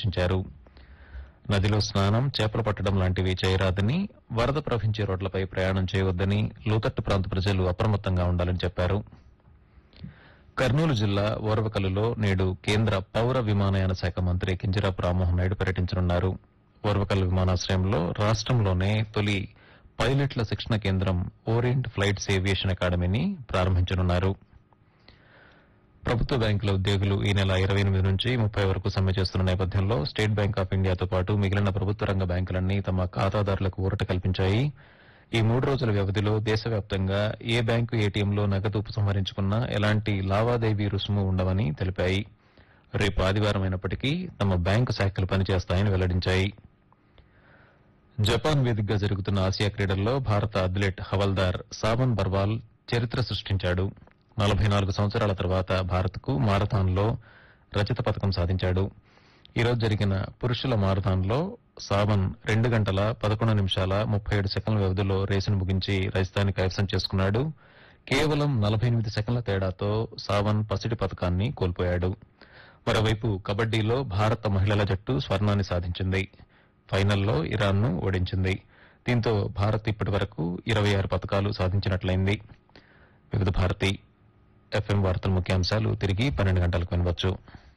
సూచించారు నదిలో స్నానం చేపలు పట్టడం లాంటివి చేయరాదని వరద ప్రవహించే రోడ్లపై ప్రయాణం చేయవద్దని లోతట్టు ప్రాంత ప్రజలు అప్రమత్తంగా ఉండాలని చెప్పారు కర్నూలు జిల్లా ఓర్వకల్లులో నేడు కేంద్ర పౌర విమానయాన శాఖ మంత్రి కింజరాపు రామ్మోహన్ నాయుడు పర్యటించనున్నారు ఓర్వకల్లు విమానాశ్రయంలో రాష్టంలోనే తొలి పైలట్ల శిక్షణ కేంద్రం ఓరియంట్ ఫ్లైట్స్ ఏవియేషన్ అకాడమీని ప్రారంభించనున్నారు ప్రభుత్వ బ్యాంకుల ఉద్యోగులు ఈ నెల ఇరవై ఎనిమిది నుంచి ముప్పై వరకు సమ్మె చేస్తున్న నేపథ్యంలో స్టేట్ బ్యాంక్ ఆఫ్ ఇండియాతో పాటు మిగిలిన ప్రభుత్వ రంగ బ్యాంకులన్నీ తమ ఖాతాదారులకు ఊరట కల్పించాయి ఈ మూడు రోజుల వ్యవధిలో దేశవ్యాప్తంగా ఏ బ్యాంకు ఏటీఎంలో నగదు ఉపసంహరించుకున్నా ఎలాంటి లావాదేవీ రుసుము ఉండవని తెలిపాయి రేపు ఆదివారం అయినప్పటికీ తమ బ్యాంకు శాఖలు పనిచేస్తాయని వెల్లడించాయి జపాన్ వేదికగా జరుగుతున్న ఆసియా క్రీడల్లో భారత అథ్లెట్ హవల్దార్ సావన్ బర్వాల్ చరిత్ర సృష్టించాడు నలభై నాలుగు సంవత్సరాల తర్వాత భారత్కు మారథాన్లో రజత పథకం సాధించాడు ఈ రోజు జరిగిన పురుషుల మారథాన్లో సావన్ రెండు గంటల పదకొండు నిమిషాల ముప్పై ఏడు సెకండ్ల వ్యవధిలో రేసును ముగించి రజతాన్ని కైవసం చేసుకున్నాడు కేవలం నలభై ఎనిమిది సెకండ్ల తేడాతో సావన్ పసిడి పథకాన్ని కోల్పోయాడు మరోవైపు కబడ్డీలో భారత మహిళల జట్టు స్వర్ణాన్ని సాధించింది ఫైనల్లో ఇరాన్ను ఓడించింది దీంతో భారత్ ఇప్పటి వరకు ఇరవై ఆరు పథకాలు సాధించినట్లయింది వివిధ భారతి ఎఫ్ఎం వార్తల ముఖ్యాంశాలు తిరిగి పన్నెండు గంటలకు వినవచ్చు